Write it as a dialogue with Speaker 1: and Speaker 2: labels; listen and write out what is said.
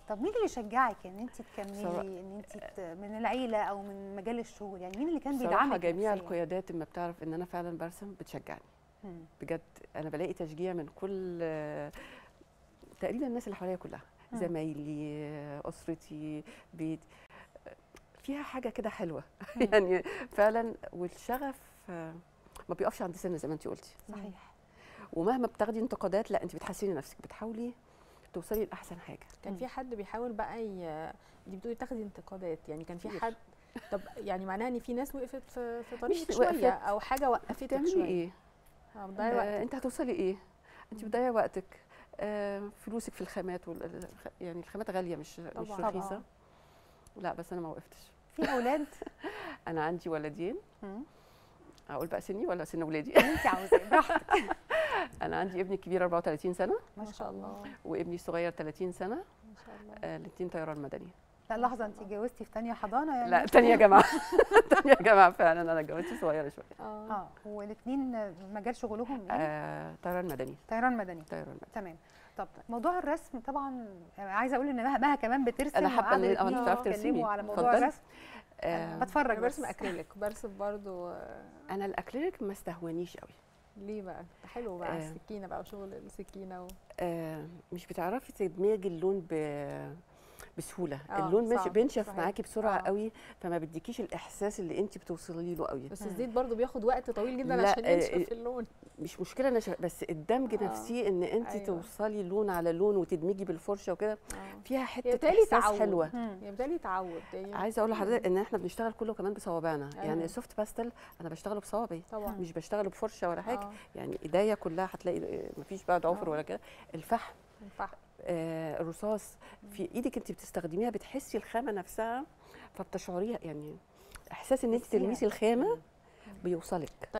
Speaker 1: طب مين اللي شجعك ان انت
Speaker 2: صراحة-
Speaker 1: تكملي ان انت ت- من العيله او من مجال الشغل يعني مين اللي كان
Speaker 2: صراحه
Speaker 1: بيدعمك
Speaker 2: جميع
Speaker 1: نفسياً؟
Speaker 2: القيادات لما بتعرف ان انا فعلا برسم بتشجعني
Speaker 1: مم.
Speaker 2: بجد انا بلاقي تشجيع من كل تقريبا الناس اللي حواليا كلها
Speaker 1: مم.
Speaker 2: زمايلي اسرتي بيت فيها حاجه كده حلوه
Speaker 1: مم.
Speaker 2: يعني فعلا والشغف آه، ما بيقفش عند سن زي ما انت قلتي
Speaker 1: صحيح
Speaker 2: ومهما بتاخدي انتقادات لا انت بتحسني نفسك بتحاولي توصلي لاحسن حاجه
Speaker 3: كان
Speaker 1: مم.
Speaker 3: في حد بيحاول بقى ي... دي بتقولي تاخدي انتقادات يعني كان في
Speaker 2: كتير.
Speaker 3: حد طب يعني معناها ان في ناس وقفت في في طريقك
Speaker 2: مش
Speaker 3: شويه
Speaker 2: وقفت.
Speaker 3: او حاجه وقفتك
Speaker 2: بتعملي
Speaker 3: شويه
Speaker 2: ايه
Speaker 3: اه بتضيعي وقت
Speaker 2: آه انت هتوصلي ايه انت
Speaker 3: مم.
Speaker 2: بتضيعي وقتك آه فلوسك في الخامات وال... الخ- يعني الخامات غاليه مش مش
Speaker 3: طبعاً.
Speaker 1: طبعاً.
Speaker 2: رخيصه لا بس انا ما وقفتش
Speaker 1: في اولاد
Speaker 2: انا عندي ولدين
Speaker 1: مم.
Speaker 2: اقول بقى سني ولا سن ولادي
Speaker 1: اللي انت عاوزاه براحتك
Speaker 2: انا عندي ابني الكبير 34 سنه
Speaker 3: ما شاء الله
Speaker 2: وابني الصغير 30 سنه
Speaker 3: ما شاء الله
Speaker 2: آه الاثنين طيران مدني
Speaker 1: لا لحظه انت اتجوزتي في تانية حضانه يعني
Speaker 2: لا تانية جامعه تانية جامعه فعلا انا اتجوزت صغيره شويه
Speaker 3: اه
Speaker 1: اه والاثنين مجال شغلهم ايه
Speaker 2: آه طيران مدني
Speaker 1: طيران مدني
Speaker 2: طيران مدني
Speaker 1: تمام طب موضوع الرسم طبعا عايزه اقول ان مها, مها كمان بترسم
Speaker 2: أنا حابة إن-
Speaker 1: وقعدوا
Speaker 2: آه، أنت
Speaker 1: الاتنين
Speaker 2: بتعرفي ترسمي.
Speaker 1: يتكلموا على موضوع
Speaker 2: اتفضلي.
Speaker 1: الرسم
Speaker 2: آه
Speaker 1: بتفرج
Speaker 3: انا برسم
Speaker 1: بس.
Speaker 3: اكريليك برسم برضو آه،
Speaker 2: انا الاكليريك ما استهونيش قوي
Speaker 3: ليه بقى حلو بقى
Speaker 2: آه.
Speaker 3: السكينه بقى وشغل السكينه و...
Speaker 2: آه مش بتعرفي تدمجي اللون ب بسهوله
Speaker 3: آه،
Speaker 2: اللون مش
Speaker 3: صعب،
Speaker 2: بينشف
Speaker 3: صحيح.
Speaker 2: معاكي بسرعه
Speaker 3: آه.
Speaker 2: قوي فما بيديكيش الاحساس اللي انت بتوصلي له قوي
Speaker 3: بس
Speaker 1: مم.
Speaker 3: الزيت برضو بياخد وقت طويل جدا
Speaker 2: لا،
Speaker 3: عشان
Speaker 2: آه،
Speaker 3: ينشف اللون
Speaker 2: مش مشكله نشف بس الدمج
Speaker 3: آه.
Speaker 2: نفسيه ان انت
Speaker 3: أيوة.
Speaker 2: توصلي لون على لون وتدمجي بالفرشه وكده
Speaker 3: آه.
Speaker 2: فيها
Speaker 3: هي
Speaker 2: حته
Speaker 3: بتهيألي
Speaker 2: احساس
Speaker 3: تعود.
Speaker 2: حلوه
Speaker 1: مم.
Speaker 3: هي بتهيألي تعود يعني
Speaker 2: عايزه اقول لحضرتك ان احنا بنشتغل كله كمان بصوابعنا
Speaker 3: أيوة.
Speaker 2: يعني سوفت باستل انا بشتغله بصوابعي
Speaker 3: طبعا
Speaker 2: مش بشتغله بفرشه ولا حاجه
Speaker 3: آه،
Speaker 2: يعني ايديا كلها هتلاقي مفيش بقى ضعفر
Speaker 3: آه.
Speaker 2: ولا كده الفحم
Speaker 3: ينفع.
Speaker 2: آه الرصاص في ايدك انت بتستخدميها بتحسي الخامه نفسها فبتشعريها يعني احساس ان انت
Speaker 1: تحسيها.
Speaker 2: تلمسي الخامه بيوصلك